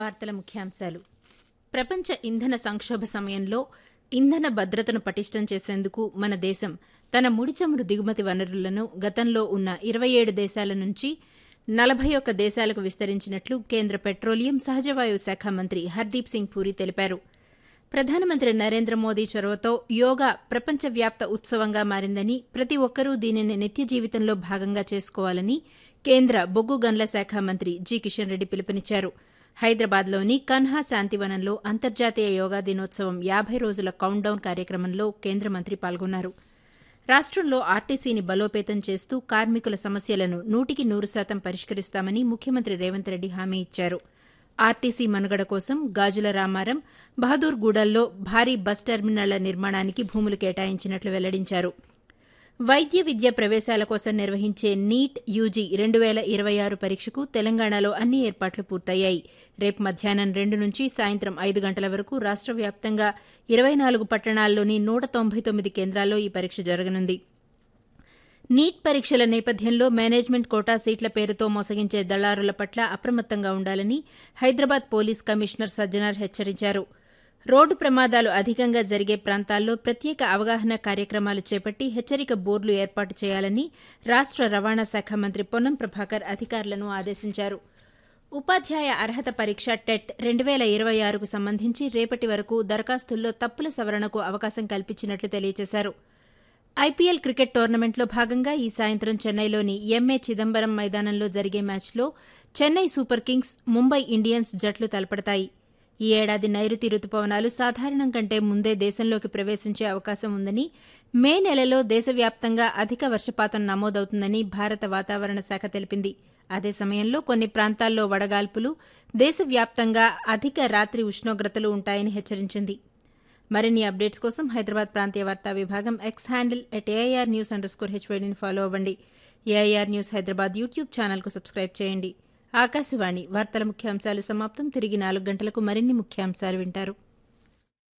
వార్తల ముఖ్యాంశాలు ప్రపంచ ఇంధన సంక్షోభ సమయంలో ఇంధన భద్రతను పటిష్టం చేసేందుకు మన దేశం తన ముడి చమురు దిగుమతి వనరులను గతంలో ఉన్న ఇరవై ఏడు దేశాల నుంచి నలభై ఒక్క దేశాలకు విస్తరించినట్లు కేంద్ర పెట్రోలియం సహజవాయువు శాఖ మంత్రి హర్దీప్ సింగ్ పూరి తెలిపారు ప్రధానమంత్రి నరేంద్ర మోదీ చొరవతో యోగా ప్రపంచవ్యాప్త ఉత్సవంగా మారిందని ప్రతి ఒక్కరూ దీనిని నిత్య జీవితంలో భాగంగా చేసుకోవాలని కేంద్ర బొగ్గు గన్ల శాఖ మంత్రి జి కిషన్ రెడ్డి పిలుపునిచ్చారు హైదరాబాద్లోని కన్హా శాంతివనంలో అంతర్జాతీయ యోగా దినోత్సవం యాభై రోజుల కౌంట్డౌన్ కార్యక్రమంలో కేంద్ర మంత్రి పాల్గొన్నారు రాష్టంలో ఆర్టీసీని బలోపేతం చేస్తూ కార్మికుల సమస్యలను నూటికి నూరు శాతం పరిష్కరిస్తామని ముఖ్యమంత్రి రేవంత్ రెడ్డి హామీ ఇచ్చారు ఆర్టీసీ మనుగడ కోసం గాజుల రామారం బహదూర్గూడల్లో భారీ బస్ టెర్మినళ్ల నిర్మాణానికి భూములు కేటాయించినట్లు వెల్లడించారు వైద్య విద్య ప్రవేశాల కోసం నిర్వహించే నీట్ యూజీ రెండు వేల ఇరవై ఆరు పరీక్షకు తెలంగాణలో అన్ని ఏర్పాట్లు పూర్తయ్యాయి రేపు మధ్యాహ్నం రెండు నుంచి సాయంత్రం ఐదు గంటల వరకు రాష్ట వ్యాప్తంగా ఇరవై నాలుగు పట్టణాల్లోని నూట తొంభై తొమ్మిది కేంద్రాల్లో ఈ పరీక్ష జరగనుంది నీట్ పరీక్షల నేపథ్యంలో మేనేజ్మెంట్ కోటా సీట్ల పేరుతో మోసగించే దళారుల పట్ల అప్రమత్తంగా ఉండాలని హైదరాబాద్ పోలీస్ కమిషనర్ సజ్జనార్ హెచ్చరించారు రోడ్డు ప్రమాదాలు అధికంగా జరిగే ప్రాంతాల్లో ప్రత్యేక అవగాహన కార్యక్రమాలు చేపట్టి హెచ్చరిక బోర్డులు ఏర్పాటు చేయాలని రాష్ట రవాణా శాఖ మంత్రి పొన్నం ప్రభాకర్ అధికారులను ఆదేశించారు ఉపాధ్యాయ అర్హత పరీక్ష టెట్ రెండు వేల ఇరవై ఆరుకు సంబంధించి రేపటి వరకు దరఖాస్తుల్లో తప్పుల సవరణకు అవకాశం కల్పించినట్లు తెలియజేశారు ఐపీఎల్ క్రికెట్ టోర్నమెంట్లో భాగంగా ఈ సాయంత్రం చెన్నైలోని ఎంఏ చిదంబరం మైదానంలో జరిగే మ్యాచ్లో Chennai super kings Mumbai Indians జట్లు తలపడతాయి ఈ ఏడాది నైరుతి రుతుపవనాలు సాధారణం కంటే ముందే దేశంలోకి ప్రవేశించే అవకాశం ఉందని మే నెలలో దేశవ్యాప్తంగా అధిక వర్షపాతం నమోదవుతుందని భారత వాతావరణ శాఖ తెలిపింది అదే సమయంలో కొన్ని ప్రాంతాల్లో వడగాల్పులు దేశవ్యాప్తంగా అధిక రాత్రి ఉష్ణోగ్రతలు ఉంటాయని హెచ్చరించింది మరిన్ని అప్డేట్స్ కోసం హైదరాబాద్ ప్రాంతీయ వార్తా విభాగం X handle at AIR news underscore హెచ్వైడీని ఫాలో అవ్వండి ఏఐఆర్ న్యూస్ హైదరాబాద్ యూట్యూబ్ ఛానల్కు సబ్స్క్రైబ్ చేయండి ఆకాశవాణి వార్తల ముఖ్యాంశాలు సమాప్తం తిరిగి నాలుగు గంటలకు మరిన్ని ముఖ్యాంశాలు వింటారు